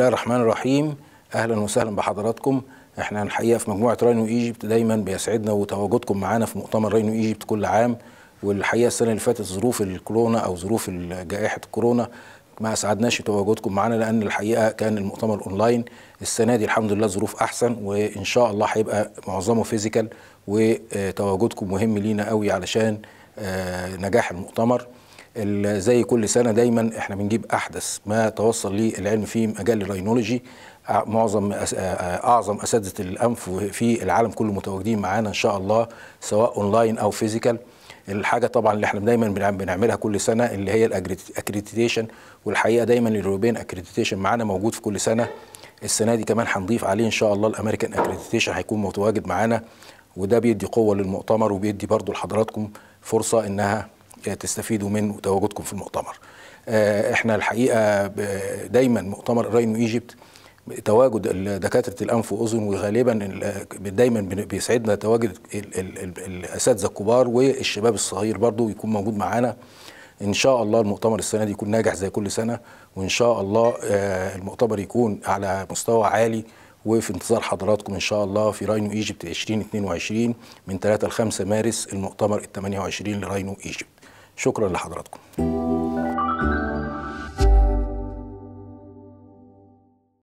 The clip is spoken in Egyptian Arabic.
الله الرحمن الرحيم اهلا وسهلا بحضراتكم احنا الحقيقه في مجموعه راينو ايجيبت دايما بيسعدنا وتواجدكم معانا في مؤتمر راينو ايجيبت كل عام والحقيقه السنه اللي فاتت ظروف الكورونا او ظروف جائحه الكورونا ما اسعدناش تواجدكم معانا لان الحقيقه كان المؤتمر اونلاين السنه دي الحمد لله ظروف احسن وان شاء الله هيبقى معظمه فيزيكال وتواجدكم مهم لينا قوي علشان نجاح المؤتمر زي كل سنه دايما احنا بنجيب احدث ما توصل ليه العلم في مجال الراينولوجي معظم اعظم اساتذه الانف في العالم كله متواجدين معانا ان شاء الله سواء اونلاين او فيزيكال الحاجه طبعا اللي احنا دايما بنعملها كل سنه اللي هي الاكريديتيشن والحقيقه دايما اليوروبيان اكريديتيشن معانا موجود في كل سنه السنه دي كمان هنضيف عليه ان شاء الله الامريكان اكريديتيشن هيكون متواجد معانا وده بيدي قوه للمؤتمر وبيدي برضو لحضراتكم فرصه انها تستفيدوا من تواجدكم في المؤتمر احنا الحقيقه دايما مؤتمر راينو ايجيبت تواجد دكاتره الانف واذن وغالبا دايما بيسعدنا تواجد الاساتذه الكبار والشباب الصغير برضو يكون موجود معانا ان شاء الله المؤتمر السنه دي يكون ناجح زي كل سنه وان شاء الله المؤتمر يكون على مستوى عالي وفي انتظار حضراتكم ان شاء الله في راينو ايجيبت 2022 من 3 ل 5 مارس المؤتمر ال 28 لراينو ايجيبت شكرا لحضراتكم